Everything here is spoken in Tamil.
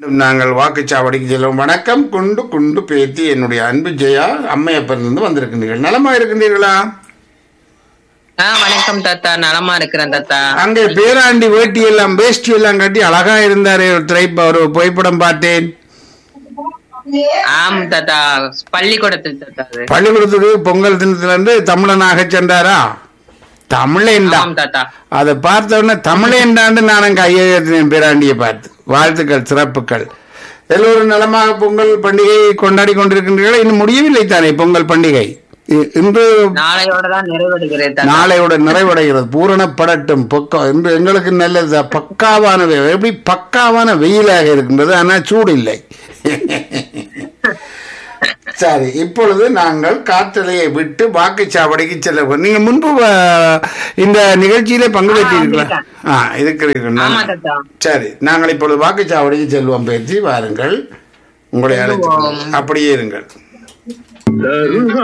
மீண்டும் நாங்கள் வாக்குச்சாவடிக்கு செல்வோம் வணக்கம் குண்டு குண்டு பேத்தி என்னுடைய அன்பு ஜெயா அம்மையப்பனிலிருந்து வந்திருக்கின்றீர்கள் நலமா இருக்கின்றீர்களா ஆ வணக்கம் தாத்தா நலமா இருக்கிறேன் தாத்தா அங்கே பேராண்டி வேட்டி எல்லாம் வேஷ்டி எல்லாம் கட்டி அழகா இருந்தாரு ஒரு திரைப்ப ஒரு புகைப்படம் பார்த்தேன் ஆம் தாத்தா பள்ளிக்கூடத்தில் தாத்தா அது பள்ளிக்கூடத்துக்கு பொங்கல் தினத்துல இருந்து தமிழனாக சென்றாரா தமிழேண்டா ஆமாம் தாத்தா அதை பார்த்த உடனே தமிழேண்டாண்டு நானும் கையெழுத்தினேன் பேராண்டியை பார்த்து வாழ்த்துக்கள் சிறப்புகள் எல்லோரும் நலமாக பொங்கல் பண்டிகை கொண்டாடி கொண்டிருக்கின்றீர்கள் இன்னும் முடியவில்லை தானே பொங்கல் பண்டிகை இ- இன்று நாளையோட தான் நிறைவடைகிறேன் தாத்தா நாளையோட நிறைவடைகிறது பூரணப்படட்டும் பக்கா இன்று எங்களுக்கு நல்லது பக்காவான வெ- எப்படி பக்காவான வெயிலாக இருக்கின்றது ஆனால் சூடு இல்லை சரி இப்பொழுது நாங்கள் காற்றலையை விட்டு வாக்குச்சாவடிக்கு செல்ல போகிறோம். நீங்க முன்பு அஹ், இந்த நிகழ்ச்சியிலே பங்கு பெற்றீர்களா ஆ இருக்கிறீர்கள் ஆமா நான்- தாத்தா சரி நாங்கள் இப்பொழுது வாக்குச்சாவடிக்கு செல்வோம் பேச்சு வாருங்கள் உங்களை அழைத்து அப்படியே இருங்கள்